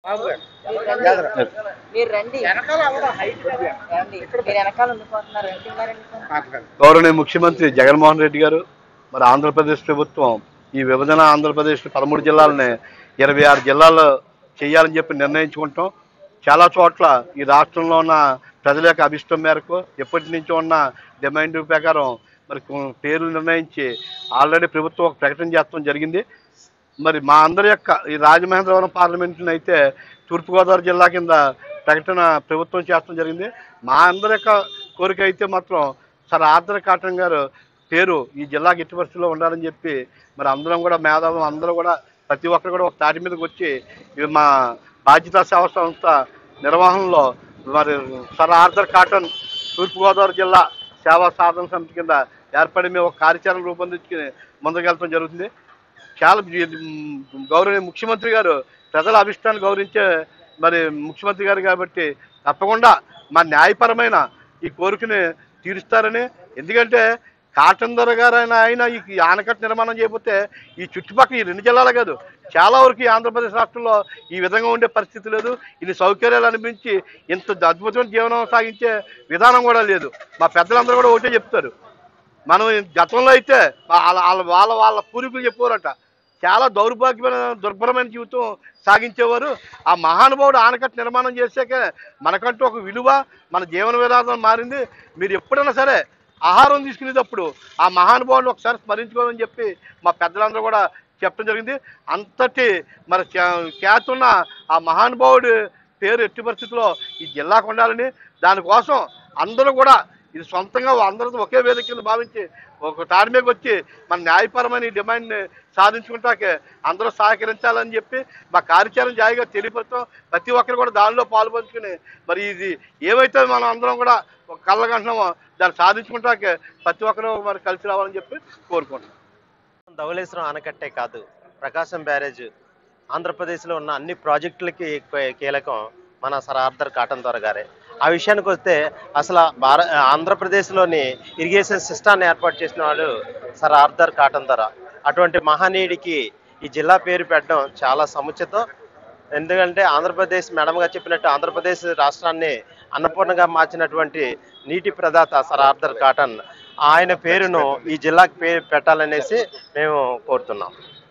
మీరు రండి రండి మీరు వెనకాల ఉండిపోతున్నారు వెళ్తున్నారు గౌరవనీయ ముఖ్యమంత్రి జగన్మోహన్ రెడ్డి గారు మరి ఆంధ్రప్రదేశ్ ప్రభుత్వం ఈ విభజన ఆంధ్రప్రదేశ్ పదమూడు జిల్లాలని ఇరవై ఆరు జిల్లాల్లో చేయాలని చెప్పి నిర్ణయించుకుంటాం చాలా చోట్ల ఈ రాష్ట్రంలో ఉన్న ప్రజల యొక్క అభిష్టం మేరకు ఎప్పటి నుంచో ఉన్న డిమాండ్ ప్రకారం మరి కొ- పేర్లు నిర్ణయించి ఆల్రెడీ ప్రభుత్వం ఒక ప్రకటన చేస్తాం జరిగింది మరి మా అందరి యొక్క ఈ రాజమహేంద్రవరం పార్లమెంట్ని అయితే తూర్పుగోదావరి జిల్లా కింద ప్రకటన ప్రభుత్వం చేస్తాం జరిగింది మా అందరి యొక్క కోరిక అయితే మాత్రం సార్ ఆర్ద్ర కాటన్ గారు పేరు ఈ జిల్లాకి ఎట్టి పరిస్థితుల్లో ఉండాలని చెప్పి మరి అందరం కూడా మేధావులు అందరూ కూడా ప్రతి ఒక్కరు కూడా ఒక తాటి మీదకి వచ్చి ఇవి మా బాధ్యతా సేవా సంస్థ నిర్వహణలో మరి సర్ ఆర్థర్ కాటన్ తూర్పుగోదావరి జిల్లా సేవా సాధన సమితి కింద ఏర్పడి మేము ఒక కార్యాచరణ రూపొందించుకుని ముందుకెళ్తాం జరుగుతుంది చాలా ఇది, మ్, గౌరవనీయ ముఖ్యమంత్రి గారు ప్రజల అభిష్టాన్ని గౌరవించే మరి ముఖ్యమంత్రి గారు కాబట్టి తప్పకుండా మా న్యాయపరమైన ఈ కోరికని తీరుస్తారని ఎందుకంటే కాటన్ దొర గారు ఆయన ఆయన ఈ ఆనకట్ట నిర్మాణం చేయకపోతే ఈ చుట్టుపక్కల ఈ రెండు జిల్లాలు కాదు చాలా వరకు ఈ ఆంధ్రప్రదేశ్ రాష్ట్రంలో ఈ విధంగా ఉండే పరిస్థితి లేదు ఇన్ని సౌకర్యాలు అనిపించి ఇంత అద్భుతమైన జీవనం సాగించే విధానం కూడా లేదు మా పెద్దలందరూ కూడా ఒకటే చెప్తారు మనం గతంలో అయితే వాళ్ళ వాళ్ళ వాళ్ళ వాళ్ళ పూర్వీకులు చెప్పారట చాలా దౌర్భాగ్యమైన దుర్భరమైన జీవితం సాగించేవారు ఆ మహానుభావుడు ఆనకట్ట నిర్మాణం చేశాక మనకంటూ ఒక విలువ మన జీవన విధానం మారింది మీరు ఎప్పుడైనా సరే ఆహారం తీసుకునేటప్పుడు ఆ మహానుభావుడు ఒకసారి స్మరించుకోవాలని చెప్పి మా పెద్దలందరూ కూడా చెప్పడం జరిగింది అంతటి మరి ఖ్యా- ఖ్యాతి ఉన్న ఆ మహానుభావుడి పేరు ఎట్టి పరిస్థితుల్లో ఈ జిల్లాకు ఉండాలని దానికోసం అందరూ కూడా ఇది సొంతంగా అందరితో ఒకే వేదిక కింద భావించి ఒక తాడి మీదకి వచ్చి మన న్యాయపరమైన ఈ డిమాండ్ని సాధించుకుంటాకే అందరూ సహకరించాలని చెప్పి మా కార్యాచరణ జాయిగా తెలియపరుస్తాం ప్రతి ఒక్కరు కూడా దానిలో పాల్పంచుకుని మరి ఇది ఏమైతే మనం అందరం కూడా ఒక కళ్ళకంటున్నామో దాన్ని సాధించుకుంటాకే ప్రతి ఒక్కరూ మరి కలిసి రావాలని చెప్పి కోరుకుంటున్నాం ధవళేశ్వరం ఆనకట్టే కాదు ప్రకాశం బ్యారేజ్ ఆంధ్రప్రదేశ్లో ఉన్న అన్ని ప్రాజెక్టులకి కీ- కీలకం మన సర్ ఆర్థర్ కాటన్ దొర గారే ఆ విషయానికి వస్తే అసలు భార ఆంధ్రప్రదేశ్లోని ఇరిగేషన్ సిస్టాన్ని ఏర్పాటు చేసిన వాడు సర్ ఆర్థర్ కాటన్ దొర అటువంటి మహనీయుడికి ఈ జిల్లా పేరు పెట్టడం చాలా సముచితం ఎందుకంటే ఆంధ్రప్రదేశ్ మేడంగా చెప్పినట్టు ఆంధ్రప్రదేశ్ రాష్ట్రాన్ని అన్నపూర్ణగా మార్చినటువంటి నీటి ప్రదాత సర్ ఆర్థర్ కాటన్ ఆయన పేరును ఈ జిల్లాకి పేరు పెట్టాలనేసి మేము కోరుతున్నాం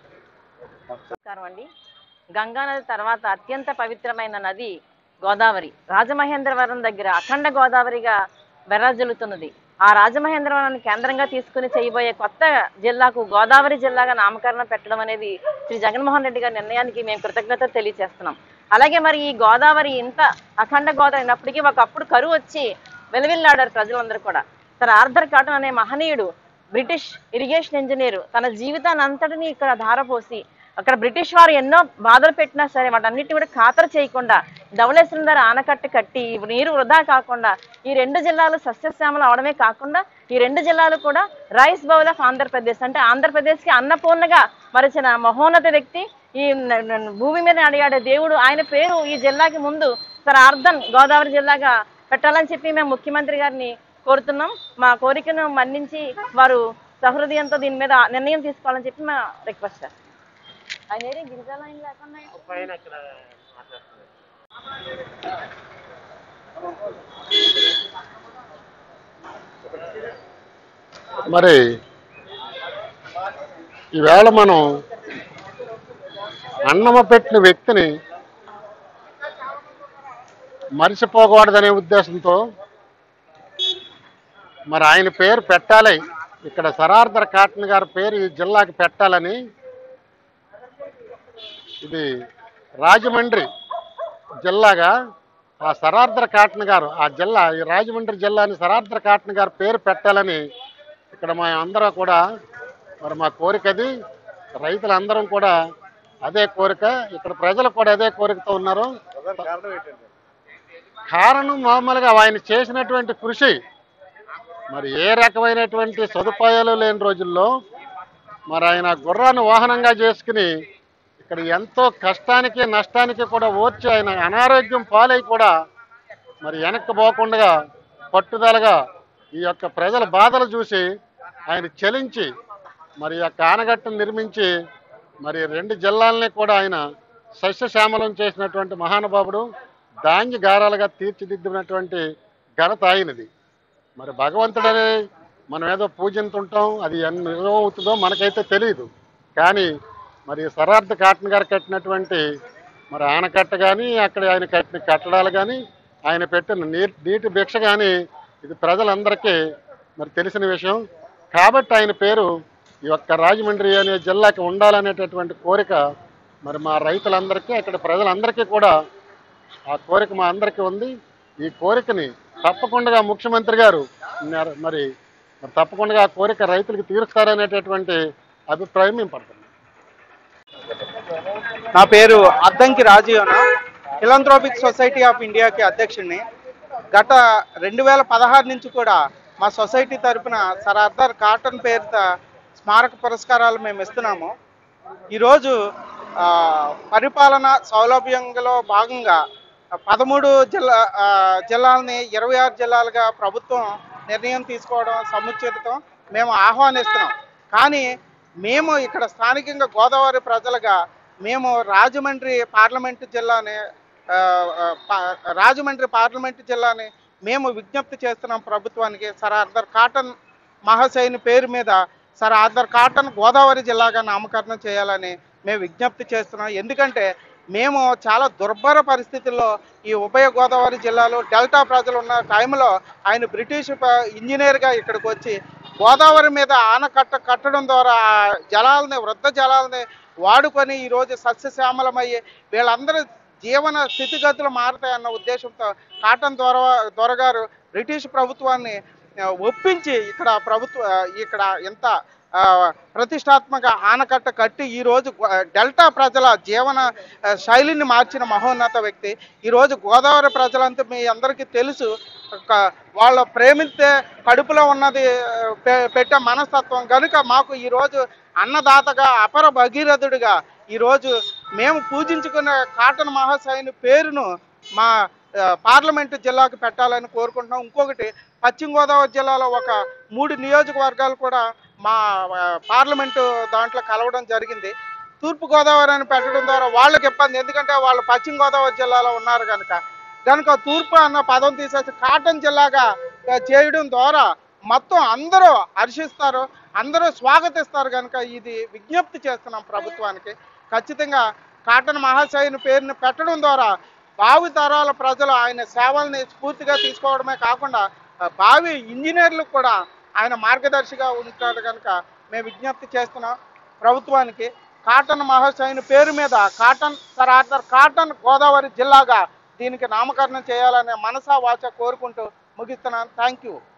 నమస్కారం అండి గంగా నది తర్వాత అత్యంత పవిత్రమైన నది గోదావరి రాజమహేంద్రవరం దగ్గర అఖండ గోదావరిగా వెర్రజల్లుతున్నది ఆ రాజమహేంద్రవరాన్ని కేంద్రంగా తీసుకుని చేయబోయే కొత్త జిల్లాకు గోదావరి జిల్లాగా నామకరణం పెట్టడం అనేది శ్రీ జగన్మోహన్ రెడ్డి గారి నిర్ణయానికి మేము కృతజ్ఞత తెలియజేస్తున్నాం అలాగే మరి ఈ గోదావరి ఇంత అఖండ గోదావరి అయినప్పటికీ ఒకప్పుడు కరువు వచ్చి వెలువిల్లాడారు ప్రజలందరూ కూడా తన ఆర్థర్ కాటన్ అనే మహనీయుడు బ్రిటిష్ ఇరిగేషన్ ఇంజనీర్ తన జీవితాన్ని అంతటిని ఇక్కడ ధారపోసి అక్కడ బ్రిటిష్ వారు ఎన్నో బాధలు పెట్టినా సరే వాటన్నిటిని కూడా ఖాతరు చేయకుండా ధవళేశ్వరం ధర ఆనకట్ట కట్టి ఈ నీరు వృధా కాకుండా ఈ రెండు జిల్లాలు సస్యశ్యామలు అవడమే కాకుండా ఈ రెండు జిల్లాలు కూడా రైస్ బౌల్ ఆఫ్ ఆంధ్రప్రదేశ్ అంటే ఆంధ్రప్రదేశ్కి అన్నపూర్ణగా మరచిన మహోన్నత వ్యక్తి ఈ న- న- భూమి మీద అడిగాడే దేవుడు ఆయన పేరు ఈ జిల్లాకి ముందు సరే అర్ధన్ గోదావరి జిల్లాగా పెట్టాలని చెప్పి మేము ముఖ్యమంత్రి గారిని కోరుతున్నాం మా కోరికను మన్నించి వారు సహృదయంతో దీని మీద నిర్ణయం తీసుకోవాలని చెప్పి మా రిక్వెస్ట్ సార్ ఆయన ఏరియా గిరిజన లైన్ లేకుండా మరి ఈవేళ మనం అన్నమ పెట్టిన వ్యక్తిని మరిచిపోకూడదనే ఉద్దేశంతో మరి ఆయన పేరు పెట్టాలి ఇక్కడ సరార్దర్ కాటన్ గారి పేరు ఈ జిల్లాకి పెట్టాలని ఇది రాజమండ్రి జిల్లాగా ఆ సరార్దర్ కాటన్ గారు ఆ జిల్లా ఈ రాజమండ్రి జిల్లాని సరార్దర్ కాటన్ గారు పేరు పెట్టాలని ఇక్కడ మా అందరూ కూడా మరి మా కోరిక అది రైతులందరం కూడా అదే కోరిక ఇక్కడ ప్రజలు కూడా అదే కోరికతో ఉన్నారు కారణం మామూలుగా ఆయన చేసినటువంటి కృషి మరి ఏ రకమైనటువంటి సదుపాయాలు లేని రోజుల్లో మరి ఆయన గుర్రాన్ని వాహనంగా చేసుకుని ఇక్కడ ఎంతో కష్టానికి నష్టానికి కూడా ఓర్చి ఆయన అనారోగ్యం పాలై కూడా మరి వెనక్కి పోకుండా పట్టుదలగా ఈ యొక్క ప్రజల బాధలు చూసి ఆయన చలించి మరి ఈ యొక్క ఆనగట్టును నిర్మించి మరి రెండు జిల్లాలని కూడా ఆయన సస్యశ్యామలం చేసినటువంటి మహానుభావుడు ధాన్య గారాలుగా తీర్చిదిద్దినటువంటి ఘనత ఆయనది మరి భగవంతుడని మనం ఏదో పూజింతుంటాం అది ఎన్ని ఏదో అవుతుందో మనకైతే తెలియదు కానీ మరి సరార్థ కాటన్ గారు కట్టినటువంటి మరి ఆనకట్ట కానీ అక్కడ ఆయన కట్టిన కట్టడాలు కానీ ఆయన పెట్టిన నీ నీటి భిక్ష కానీ ఇది ప్రజలందరికీ మరి తెలిసిన విషయం కాబట్టి ఆయన పేరు ఈ యొక్క రాజమండ్రి అనే జిల్లాకి ఉండాలనేటటువంటి కోరిక మరి మా రైతులందరికీ అక్కడ ప్రజలందరికీ కూడా ఆ కోరిక మా అందరికీ ఉంది ఈ కోరికని తప్పకుండా ముఖ్యమంత్రి గారు నెర- మరి మరి తప్పకుండా ఆ కోరిక రైతులకు తీరుస్తారనేటటువంటి అభిప్రాయం మేము పడుతున్నాం నా పేరు అద్దంకి రాజీవన ఫిలంథ్రోపిక్ సొసైటీ ఆఫ్ ఇండియాకి అధ్యక్షుడిని గత రెండు వేల పదహారు నుంచి కూడా మా సొసైటీ తరపున సర్ అర్దర్ కాటన్ పేరుతో స్మారక పురస్కారాలు మేము ఇస్తున్నాము ఈరోజు ఆ, పరిపాలన సౌలభ్యంలో భాగంగా పదమూడు జిల్లా ఆ, జిల్లాలని ఇరవై ఆరు జిల్లాలుగా ప్రభుత్వం నిర్ణయం తీసుకోవడం సముచితం మేము ఆహ్వానిస్తున్నాం కానీ మేము ఇక్కడ స్థానికంగా గోదావరి ప్రజలుగా మేము రాజమండ్రి పార్లమెంటు జిల్లాని ఆ, ఆ, పా- రాజమండ్రి పార్లమెంటు జిల్లాని మేము విజ్ఞప్తి చేస్తున్నాం ప్రభుత్వానికి సర్ అర్దర్ కాటన్ మహాశైని పేరు మీద సర్ ఆర్థర్ కాటన్ గోదావరి జిల్లాగా నామకరణం చేయాలని మేము విజ్ఞప్తి చేస్తున్నాం ఎందుకంటే మేము చాలా దుర్భర పరిస్థితుల్లో ఈ ఉభయ గోదావరి జిల్లాలో డెల్టా ప్రజలు ఉన్న టైంలో ఆయన బ్రిటిష్ ప- ఇంజనీర్గా ఇక్కడికి వచ్చి గోదావరి మీద ఆనకట్ట కట్టడం ద్వారా ఆ జలాలని వృద్ధ జలాలని వాడుకొని ఈరోజు సస్యశ్యామలమయ్యి వీళ్ళందరూ జీవన స్థితిగతులు మారతాయన్న ఉద్దేశంతో కాటన్ దొర దొరగారు బ్రిటిష్ ప్రభుత్వాన్ని ఆ, ఒప్పించి ఇక్కడ ప్రభుత్వ ఆ, ఇక్కడ ఎంత ఆ, ప్రతిష్టాత్మక ఆనకట్ట కట్టి ఈరోజు గో- డెల్టా ప్రజల జీవన ఆ, శైలిని మార్చిన మహోన్నత వ్యక్తి ఈరోజు గోదావరి ప్రజలంతా మీ అందరికీ తెలుసు ఒక వాళ్ళ ప్రేమిస్తే కడుపులో ఉన్నది ఆ, పె- పెట్టే మనస్తత్వం కనుక మాకు ఈరోజు అన్నదాతగా అపర భగీరథుడిగా ఈరోజు మేము పూజించుకున్న కాటన్ మహాశయుని పేరును మా ఆ, పార్లమెంటు జిల్లాకు పెట్టాలని కోరుకుంటున్నాం ఇంకొకటి పశ్చిమ గోదావరి జిల్లాలో ఒక మూడు నియోజకవర్గాలు కూడా మా ఆ, పార్లమెంటు దాంట్లో కలవడం జరిగింది తూర్పు గోదావరి అని పెట్టడం ద్వారా వాళ్ళకి ఇబ్బంది ఎందుకంటే వాళ్ళు పశ్చిమ గోదావరి జిల్లాలో ఉన్నారు కనుక కనుక తూర్పు అన్న పదం తీసేసి కాటన్ జిల్లాగా ఆ, చేయడం ద్వారా మొత్తం అందరూ హర్షిస్తారు అందరూ స్వాగతిస్తారు కనుక ఇది విజ్ఞప్తి చేస్తున్నాం ప్రభుత్వానికి ఖచ్చితంగా కాటన్ మహాశయుని పేరుని పెట్టడం ద్వారా భావి తరాల ప్రజలు ఆయన సేవల్ని స్ఫూర్తిగా తీసుకోవడమే కాకుండా ఆ, భావి ఇంజనీర్లకు కూడా ఆయన మార్గదర్శిగా ఉంటాడు కనుక మేము విజ్ఞప్తి చేస్తున్నాం ప్రభుత్వానికి కాటన్ మహాశయుని పేరు మీద Cotton sir Arthur Cotton Godavari జిల్లాగా దీనికి నామకరణం చేయాలనే మనసా వాచ కోరుకుంటూ ముగిస్తున్నాను థ్యాంక్ యూ